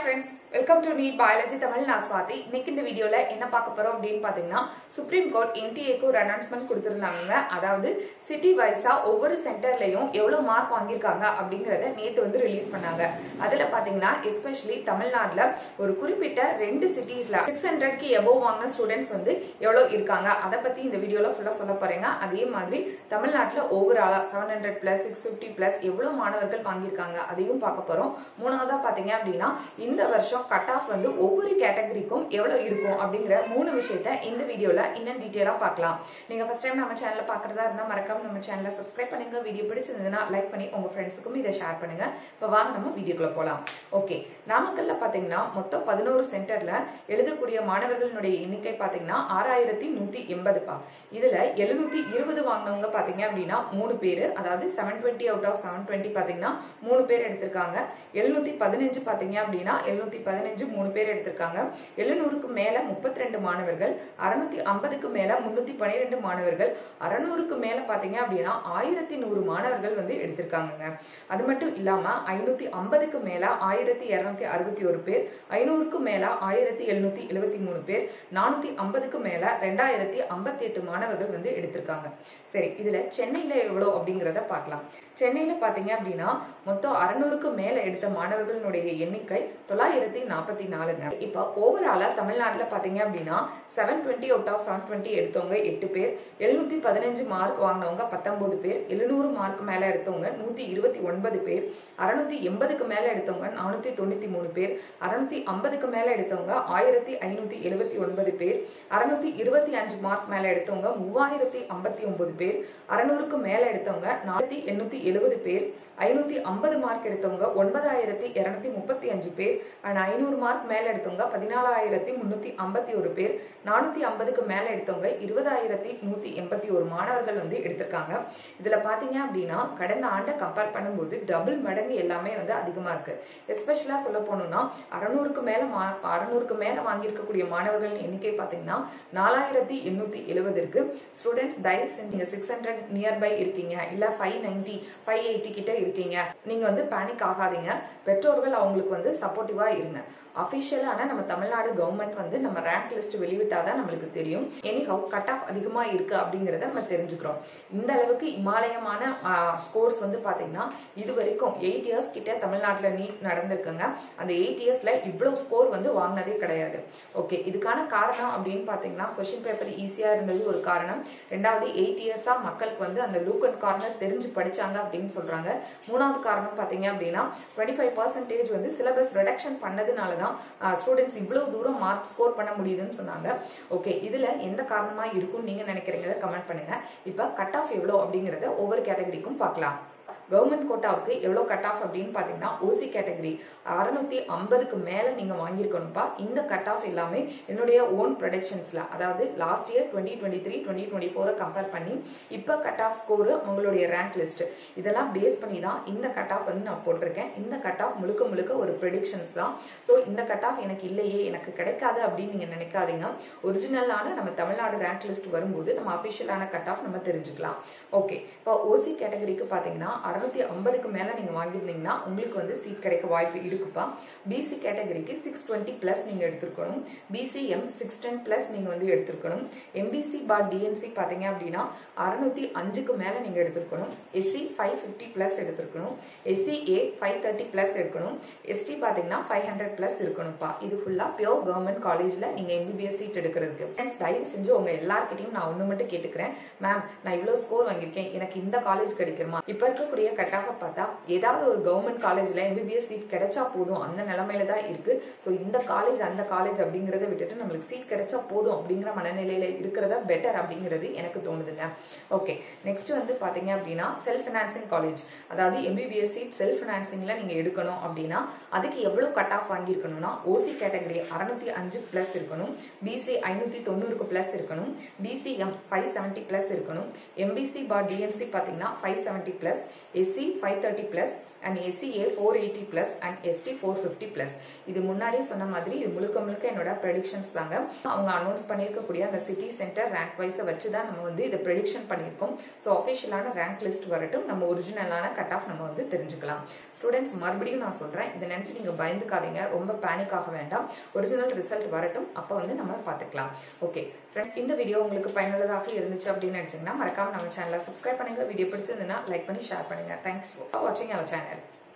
friends welcome to NEET biology Tamil நான் சுவாதி இன்னைக்கு இந்த வீடியோல என்ன பார்க்க போறோம் அப்படின்னு பாத்தீங்கன்னா சுப்ரீம் கோர்ட் என்டிஏக்கு ஒரு அனௌன்ஸ்மெண்ட் கொடுத்திருந்தாங்க அதாவது சிட்டி வைஸா ஒவ்வொரு சென்டர்லயும் எவ்வளவு மார்க் வாங்கியிருக்காங்க அப்படிங்கறத நேத்து வந்து ரிலீஸ் பண்ணாங்க அதுல பாத்தீங்கன்னா எஸ்பெஷலி தமிழ்நாட்டுல ஒரு குறிப்பிட்ட ரெண்டு சிட்டிஸ்ல சிக்ஸ் ஹண்ட்ரட்க்கு எபோவ் வாங்கின ஸ்டூடெண்ட்ஸ் வந்து எவ்வளவு இருக்காங்க அதை பத்தி இந்த வீடியோல ஃபுல்லா சொல்ல போறேங்க அதே மாதிரி தமிழ்நாட்டுல ஓவராலா seven hundred plus six fifty plus எவ்வளவு மாணவர்கள் வாங்கியிருக்காங்க அதையும் பார்க்க போறோம் மூணாவதா பாத்தீங்க அப்படின்னா இந்த வருஷம் கட் ஆஃப் வந்து ஒவ்வொரு கேட்டகரிக்கும் எவ்வளவு இருக்கும் அப்படிங்கிற மூணு விஷயத்த இந்த வீடியோல இன்னும் டீட்டெயிலா பார்க்கலாம் நீங்க ஃபர்ஸ்ட் டைம் நம்ம சேனல்ல பாக்குறதா இருந்தா மறக்காம நம்ம சேனலை சப்ஸ்கிரைப் பண்ணுங்க வீடியோ பிடிச்சிருந்ததுன்னா லைக் பண்ணி உங்க ஃப்ரெண்ட்ஸுக்கும் இதை ஷேர் பண்ணுங்க இப்போ வாங்க நம்ம வீடியோக்குள்ள போலாம் ஓகே நாமக்கல்ல பாத்தீங்கன்னா மொத்தம் பதினோரு சென்டர்ல எழுதக்கூடிய மாணவர்களுடைய எண்ணிக்கை பாத்தீங்கன்னா ஆறாயிரத்தி நூத்தி எண்பதுப்பா இதுல எழுநூத்தி இருபது வாங்கினவங்க பாத்தீங்க அப்படின்னா மூணு பேரு அதாவது seven twenty out of seven twenty பாத்தீங்கன்னா மூணு பேர் எடுத்திருக்காங்க எழுநூத்தி பதினஞ்சு பாத்தீங்க அப்படின்னா எழுநூத்தி பதினஞ்சு மூணு பேர் எடுத்திருக்காங்க எழுநூறுக்கு மேல முப்பத்தி ரெண்டு மாணவர்கள் அறுநூத்தி ஐம்பதுக்கு மேல முன்னூத்தி பன்னிரெண்டு மாணவர்கள் அறநூறுக்கு மேல பாத்தீங்க அப்படின்னா ஆயிரத்தி நூறு மாணவர்கள் வந்து எடுத்திருக்காங்கங்க அது மட்டும் இல்லாம ஐநூத்தி ஐம்பதுக்கு மேல ஆயிரத்தி இருநூத்தி அறுபத்தி ஒரு பேர் ஐநூறுக்கு மேல ஆயிரத்தி எழுநூத்தி எழுபத்தி மூணு பேர் நானூத்தி ஐம்பதுக்கு மேல ரெண்டாயிரத்தி ஐம்பத்தி எட்டு மாணவர்கள் வந்து எடுத்திருக்காங்க சரி இதுல சென்னையில எவ்வளவு அப்படிங்கிறத பார்க்கலாம் சென்னையில பாத்தீங்க அப்படின்னா மொத்தம் அறநூறுக்கு மேல எடுத்த மாணவர்களுடைய எண்ணிக்கை தொள்ளாயிரத்தி நாற்பத்தி நாலுங்க இப்போ ஓவராலா தமிழ்நாட்டுல பாத்தீங்க அப்படின்னா seven twenty out of seven twenty எடுத்தவங்க எட்டு பேர் எழுநூத்தி பதினஞ்சு மார்க் வாங்கினவங்க பத்தொன்பது பேர் எழுநூறு மார்க் மேல எடுத்தவங்க நூத்தி இருபத்தி ஒன்பது பேர் அறுநூத்தி எண்பதுக்கு மேல எடுத்தவங்க நானூத்தி தொண்ணூத்தி மூணு பேர் அறுநூத்தி ஐம்பதுக்கு மேல எடுத்தவங்க ஆயிரத்தி ஐநூத்தி எழுபத்தி ஒன்பது பேர் அறுநூத்தி இருபத்தி அஞ்சு மார்க் மேல எடுத்தவங்க மூவாயிரத்தி ஐம்பத்தி ஒன்பது பேர் அறுநூறுக்கு மேல எடுத்தவங்க நானூத்தி எண்ணூத்தி எழுபது பேர் ஐநூத்தி ஐம்பது மார்க் எடுத்தவங்க ஒன்பதாயிரத்தி இருநூத்தி முப்பத்தி அஞ்சு பேர் அண்ட் ஐநூறு மார்க் மேல எடுத்தவங்க பதினாலாயிரத்தி முன்னூத்தி ஐம்பத்தி ஒரு பேர் நானூத்தி ஐம்பதுக்கு மேல எடுத்தவங்க இருபதாயிரத்தி நூத்தி எண்பத்தி ஒரு மாணவர்கள் வந்து எடுத்திருக்காங்க இதுல பாத்தீங்க அப்படின்னா கடந்த ஆண்டை கம்பேர் பண்ணும்போது டபுள் மடங்கு எல்லாமே வந்து அதிகமா இருக்கு எஸ்பெஷலா சொல்ல போனோம்னா அறநூறுக்கு மேல அறநூறுக்கு மேல வாங்கியிருக்கக்கூடிய மாணவர்கள் எண்ணிக்கை பாத்தீங்கன்னா நாலாயிரத்தி எண்ணூத்தி எழுபது இருக்கு ஸ்டூடெண்ட்ஸ் தயவு செஞ்சு நீங்க சிக்ஸ் ஹண்ட்ரட் நியர்பை இருக்கீங்க இல்ல ஃபைவ் நைன்டி ஃபைவ் எயிட்டி கிட்ட இருக்கீங்க நீங்க வந்து பேனிக் ஆகாதீங்க பெற்றோர்கள் அவங்களுக்கு வந்து சப்போர்ட்டிவா இருங்க அஃபிஷியலான நம்ம தமிழ்நாடு கவர்மெண்ட் வந்து நம்ம ரேங்க் லிஸ்ட் வெளிவிட்டாதான் நம்மளுக்கு தெரியும் எனிஹவ் கட் ஆஃப் அதிகமா இருக்கு அப்படிங்கறத நம்ம தெரிஞ்சுக்கிறோம் இந்த அளவுக்கு இமாலயமான ஸ்கோர்ஸ் வந்து பாத்தீங்கன்னா இது வரைக்கும் எயிட் இயர்ஸ் கிட்ட தமிழ்நாட்டுல நீட் நடந்திருக்குங்க அந்த எயிட் இயர்ஸ்ல இவ்வளவு ஸ்கோர் வந்து வாங்கினதே கிடையாது ஓகே இதுக்கான காரணம் அப்படின்னு பாத்தீங்கன்னா கொஸ்டின் பேப்பர் ஈஸியா இருந்தது ஒரு காரணம் ரெண்டாவது எயிட் இயர்ஸா மக்களுக்கு வந்து அந்த லூக் அண்ட் கார்னர் தெரிஞ்சு படிச்சாங்க அப்படின்னு சொல்றாங்க மூணாவது காரணம் பாத்தீங்க அப்படின்னா டுவெண்ட்டி ஃபைவ் பர்சன்டேஜ் வந்து சிலபஸ் ரிடக்ஷன் பண்ணதுனால தான் ஸ்டூடெண்ட்ஸ் இவ்வளவு தூரம் மார்க் ஸ்கோர் பண்ண முடியுதுன்னு சொன்னாங்க ஓகே இதுல எந்த காரணமா இருக்கும்னு நீங்க நினைக்கிறீங்க கமெண்ட் பண்ணுங்க இப்ப கட் ஆஃப் எவ்வளோ அப்படிங்கறத ஒவ்வொரு கேட்டகரிக்கும் பார்க்கலாம் கவர்மெண்ட் கோட்டாவுக்கு எவ்வளோ கட் ஆஃப் அப்படின்னு பார்த்தீங்கன்னா ஓசி கேட்டகரி அறுநூத்தி ஐம்பதுக்கு மேலே நீங்கள் வாங்கியிருக்கணும்ப்பா இந்த கட் ஆஃப் எல்லாமே என்னுடைய ஓன் ப்ரொடக்ஷன்ஸில் அதாவது last year twenty twenty three twenty twenty ஃபோரை கம்பேர் பண்ணி இப்போ கட் ஆஃப் ஸ்கோரு உங்களுடைய ரேங்க் லிஸ்ட் இதெல்லாம் பேஸ் பண்ணி தான் இந்த கட் ஆஃப் வந்து நான் போட்டிருக்கேன் இந்த கட் ஆஃப் முழுக்க முழுக்க ஒரு ப்ரெடிக்ஷன்ஸ் தான் ஸோ இந்த கட் ஆஃப் எனக்கு இல்லையே எனக்கு கிடைக்காது அப்படின்னு நீங்கள் நினைக்காதீங்க ஒரிஜினலான நம்ம தமிழ்நாடு ரேங்க் லிஸ்ட் வரும்போது நம்ம அஃபிஷியலான கட் ஆஃப் நம்ம தெரிஞ்சுக்கலாம் ஓகே இப்போ ஓசி கேட்டகரிக்கு பார்த்தீங்கன்னா அறுநூத்தி ஐம்பதுக்கு மேல நீங்க வாங்கியிருந்தீங்கன்னா உங்களுக்கு வந்து சீட் கிடைக்க வாய்ப்பு இருக்குப்பா பிசி கேட்டகரிக்கு சிக்ஸ் டுவெண்ட்டி பிளஸ் நீங்க எடுத்திருக்கணும் பிசிஎம் சிக்ஸ் டென் பிளஸ் நீங்க வந்து எடுத்திருக்கணும் எம்பிசி பார் டிஎன்சி பாத்தீங்க அப்படின்னா அறுநூத்தி அஞ்சுக்கு மேல நீங்க எடுத்திருக்கணும் எஸ்சி ஃபைவ் ஃபிஃப்டி பிளஸ் எடுத்திருக்கணும் SC A five thirty plus இருக்கணும் எஸ்டி பாத்தீங்கன்னா ஃபைவ் ஹண்ட்ரட் பிளஸ் இருக்கணும்ப்பா இது ஃபுல்லா பியோர் கவர்மெண்ட் காலேஜ்ல நீங்க எம்பிபிஎஸ் சீட் எடுக்கிறதுக்கு ஃப்ரெண்ட்ஸ் தயவு செஞ்சு உங்க எல்லார்கிட்டையும் நான் ஒண்ணு மட்டும் கேட்டுக்கிறேன் மேம் நான் இவ்வளவு ஸ்கோர் வாங்கியிருக்கேன் எனக்கு இந்த காலேஜ் கிடைக்குமா இப்ப இருக்கக்கூடிய கட் ஆஃப் பார்த்தா ஏதாவது ஒரு கவர்மெண்ட் காலேஜ்ல எம்பிபிஎஸ் சீட் கிடைச்சா போதும் அந்த நிலைமையில தான் இருக்கு ஸோ இந்த காலேஜ் அந்த காலேஜ் அப்படிங்கிறத விட்டுட்டு நம்மளுக்கு சீட் கிடைச்சா போதும் அப்படிங்கிற மனநிலையில இருக்கிறத பெட்டர் அப்படிங்கிறது எனக்கு தோணுதுங்க ஓகே நெக்ஸ்ட் வந்து பாத்தீங்க அப்படின்னா செல்ஃப் ஃபினான்சிங் காலேஜ் அதாவது எம்பிபிஎஸ் சீட் செல்ஃப் ஃபினான்சிங்ல நீங்க எடுக்கணும் அப்படின்னா அதுக்கு எவ்வளவு கட் ஆஃப் வாங்கியிருக்கணும்னா ஓசி கேட்டகரி அறுநூத்தி அஞ்சு பிளஸ் இருக்கணும் பிசி ஐநூத்தி தொண்ணூறுக்கு பிளஸ் இருக்கணும் பிசிஎம் ஃபைவ் செவன்ட்டி பிளஸ் இருக்கணும் எம்பிசி பார் டிஎன்சி பாத்தீங்கன்னா five seventy plus SC five thirty plus and SCA four eighty plus and ST four fifty plus இது முன்னாடியே சொன்ன மாதிரி இது முழுக்க முழுக்க என்னோட ப்ரெடிக்ஷன்ஸ் தாங்க அவங்க அனௌன்ஸ் பண்ணியிருக்கக்கூடிய அந்த சிட்டி சென்டர் ரேங்க் வைஸை வச்சு தான் நம்ம வந்து இதை ப்ரெடிக்ஷன் பண்ணியிருக்கோம் ஸோ அஃபிஷியலான ரேங்க் லிஸ்ட் வரட்டும் நம்ம ஒரிஜினலான கட் ஆஃப் நம்ம வந்து தெரிஞ்சுக்கலாம் ஸ்டூடெண்ட்ஸ் மறுபடியும் நான் சொல்கிறேன் இதை நினச்சி நீங்கள் பயந்துக்காதீங்க ரொம்ப பேனிக் ஆக வேண்டாம் ஒரிஜினல் ரிசல்ட் வரட்டும் அப்போ வந்து நம்ம பார்த்துக்கலாம் ஓகே ஃப்ரெண்ட்ஸ் இந்த வீடியோ உங்களுக்கு பயனுள்ளதாக இருந்துச்சு அப்படின்னு நினச்சிங்கன்னா மறக்காம நம்ம சேனலை சப்ஸ்கிரைப் பண்ணுங்க வீடியோ பிடிச்சிருந்ததுன்னா லைக் பண்ணி ஷேர் பண்ணுங்க தேங்க்ஸ் ஃபார் வாட்சிங் அவர் சேனல்